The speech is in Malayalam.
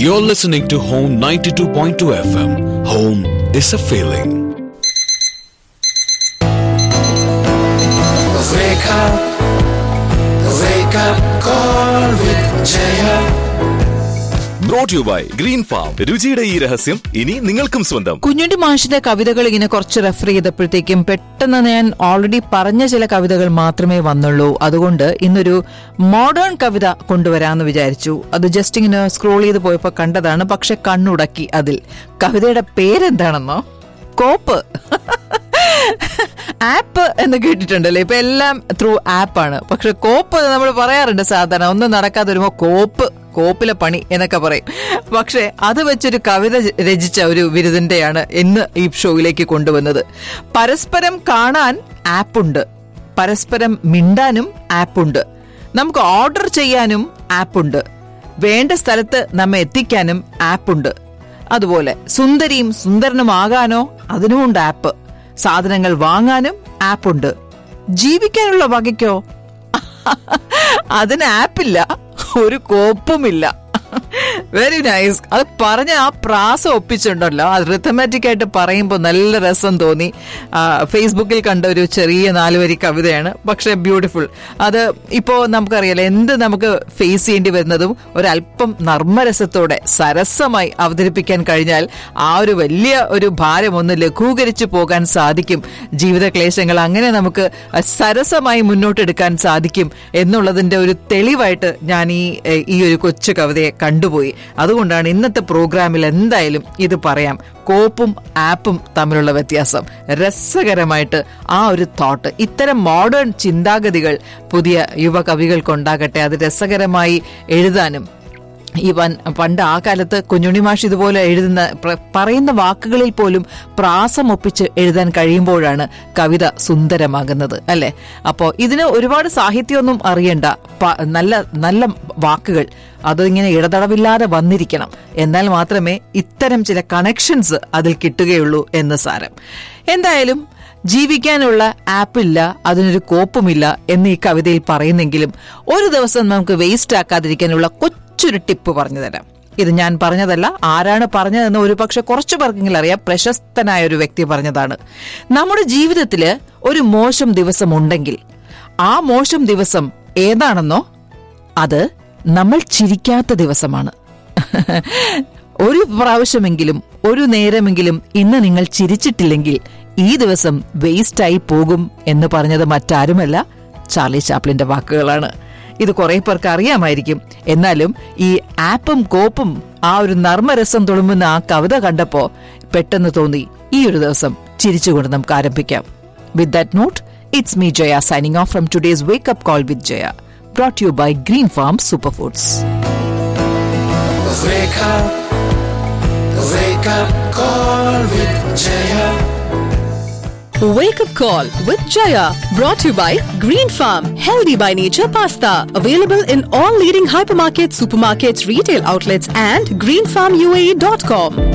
You're listening to Home 92.2 FM. Home is a feeling. Wake up, wake up, call with Jaya. Brought you by green farm രുചിയുടെ ഈ രഹസ്യം ഇനി നിങ്ങൾക്കും സ്വന്തം കുഞ്ഞുണ്ടി മാഷിന്റെ കവിതകൾ ഇങ്ങനെ കുറച്ച് റെഫർ ചെയ്തപ്പോഴത്തേക്കും പെട്ടെന്ന് ഞാൻ ഓൾറെഡി പറഞ്ഞ ചില കവിതകൾ മാത്രമേ വന്നുള്ളൂ അതുകൊണ്ട് ഇന്നൊരു മോഡേൺ കവിത കൊണ്ടുവരാമെന്ന് വിചാരിച്ചു അത് ജസ്റ്റ് ഇങ്ങനെ സ്ക്രോൾ ചെയ്ത് പോയപ്പോൾ കണ്ടതാണ് പക്ഷെ കണ്ണുടക്കി അതിൽ കവിതയുടെ പേരെന്താണെന്നോ കോപ്പ് ആപ്പ് എന്ന് കേട്ടിട്ടുണ്ടല്ലോ ഇപ്പൊ എല്ലാം ത്രൂ ആപ്പാണ് പക്ഷെ കോപ്പ് നമ്മൾ പറയാറുണ്ട് സാധാരണ ഒന്നും നടക്കാതെ വരുമ്പോ കോപ്പ് കോപ്പിലെ പണി എന്നൊക്കെ പറയും പക്ഷെ അത് വെച്ചൊരു കവിത രചിച്ച ഒരു ബിരുദന്റെയാണ് ഇന്ന് ഈ ഷോയിലേക്ക് കൊണ്ടുവന്നത് പരസ്പരം കാണാൻ ആപ്പുണ്ട് പരസ്പരം മിണ്ടാനും ആപ്പുണ്ട് നമുക്ക് ഓർഡർ ചെയ്യാനും ആപ്പുണ്ട് വേണ്ട സ്ഥലത്ത് നമ്മെ എത്തിക്കാനും ആപ്പുണ്ട് അതുപോലെ സുന്ദരിയും സുന്ദരനുമാകാനോ അതിനുമുണ്ട് ആപ്പ് സാധനങ്ങൾ വാങ്ങാനും ആപ്പുണ്ട് ജീവിക്കാനുള്ള വകയ്ക്കോ അതിന് ആപ്പില്ല ഒരു കോപ്പുമില്ല വെരി നൈസ് അത് പറഞ്ഞ ആ പ്രാസം ഒപ്പിച്ചിട്ടുണ്ടല്ലോ അത് റിത്തമാറ്റിക് ആയിട്ട് പറയുമ്പോൾ നല്ല രസം തോന്നി ആ, ഫേസ്ബുക്കിൽ കണ്ട ഒരു ചെറിയ നാലുവരി കവിതയാണ് പക്ഷെ ബ്യൂട്ടിഫുൾ അത് ഇപ്പോൾ നമുക്കറിയാലോ എന്ത് നമുക്ക് ഫേസ് ചെയ്യേണ്ടി വരുന്നതും ഒരല്പം നർമ്മരസത്തോടെ സരസമായി അവതരിപ്പിക്കാൻ കഴിഞ്ഞാൽ ആ ഒരു വലിയ ഒരു ഭാരം ഒന്ന് ലഘൂകരിച്ചു പോകാൻ സാധിക്കും ജീവിത ക്ലേശങ്ങൾ അങ്ങനെ നമുക്ക് സരസമായി മുന്നോട്ടെടുക്കാൻ സാധിക്കും എന്നുള്ളതിന്റെ ഒരു തെളിവായിട്ട് ഞാൻ ഈ ഈ ഒരു കൊച്ചു കവിതയെ കണ്ടുപോയി അതുകൊണ്ടാണ് ഇന്നത്തെ പ്രോഗ്രാമിൽ എന്തായാലും ഇത് പറയാം കോപ്പും ആപ്പും തമ്മിലുള്ള വ്യത്യാസം രസകരമായിട്ട് ആ ഒരു തോട്ട് ഇത്തരം മോഡേൺ ചിന്താഗതികൾ പുതിയ യുവ കവികൾക്കുണ്ടാകട്ടെ അത് രസകരമായി എഴുതാനും ഈ പൻ- പണ്ട് ആ കാലത്ത് കുഞ്ഞുണ്ണിമാഷ് ഇതുപോലെ എഴുതുന്ന പ്ര- പറയുന്ന വാക്കുകളിൽ പോലും പ്രാസം ഒപ്പിച്ച് എഴുതാൻ കഴിയുമ്പോഴാണ് കവിത സുന്ദരമാകുന്നത് അല്ലെ അപ്പോ ഇതിന് ഒരുപാട് സാഹിത്യമൊന്നും അറിയണ്ട പ- നല്ല നല്ല വാക്കുകൾ അതിങ്ങനെ ഇടതടവില്ലാതെ വന്നിരിക്കണം എന്നാൽ മാത്രമേ ഇത്തരം ചില കണക്ഷൻസ് അതിൽ കിട്ടുകയുള്ളൂ എന്ന് സാരം എന്തായാലും ജീവിക്കാനുള്ള ആപ്പില്ല അതിനൊരു കോപ്പുമില്ല എന്ന് ഈ കവിതയിൽ പറയുന്നെങ്കിലും ഒരു ദിവസം നമുക്ക് വേസ്റ്റ് ആക്കാതിരിക്കാനുള്ള കൊച്ചൊരു ടിപ്പ് പറഞ്ഞു തരാം ഇത് ഞാൻ പറഞ്ഞതല്ല ആരാണ് പറഞ്ഞതെന്ന് ഒരു പക്ഷെ കുറച്ചു പേർക്കെങ്കിലും അറിയാം പ്രശസ്തനായ ഒരു വ്യക്തി പറഞ്ഞതാണ് നമ്മുടെ ജീവിതത്തില് ഒരു മോശം ദിവസം ഉണ്ടെങ്കിൽ ആ മോശം ദിവസം ഏതാണെന്നോ അത് നമ്മൾ ചിരിക്കാത്ത ദിവസമാണ് ഒരു പ്രാവശ്യമെങ്കിലും ഒരു നേരമെങ്കിലും ഇന്ന് നിങ്ങൾ ചിരിച്ചിട്ടില്ലെങ്കിൽ ഈ ദിവസം വേസ്റ്റായി പോകും എന്ന് പറഞ്ഞത് മറ്റാരുമല്ല ചാർലി ചാപ്ലിന്റെ വാക്കുകളാണ് ഇത് കുറെ പേർക്ക് അറിയാമായിരിക്കും എന്നാലും ഈ ആപ്പും കോപ്പും ആ ഒരു നർമ്മരസം തുളുമ്പുന്ന ആ കവിത കണ്ടപ്പോ പെട്ടെന്ന് തോന്നി ഈ ഒരു ദിവസം ചിരിച്ചുകൊണ്ട് നമുക്ക് ആരംഭിക്കാം with that note it's me Jaya signing off from today's wake up call with Jaya brought you by Green Farm Superfoods. Wake up, wake up, call with Jaya. Wake up call with Jaya brought to you by Green Farm Healthy by Nature Pasta available in all leading hypermarkets, supermarkets, retail outlets and greenfarmuae.com.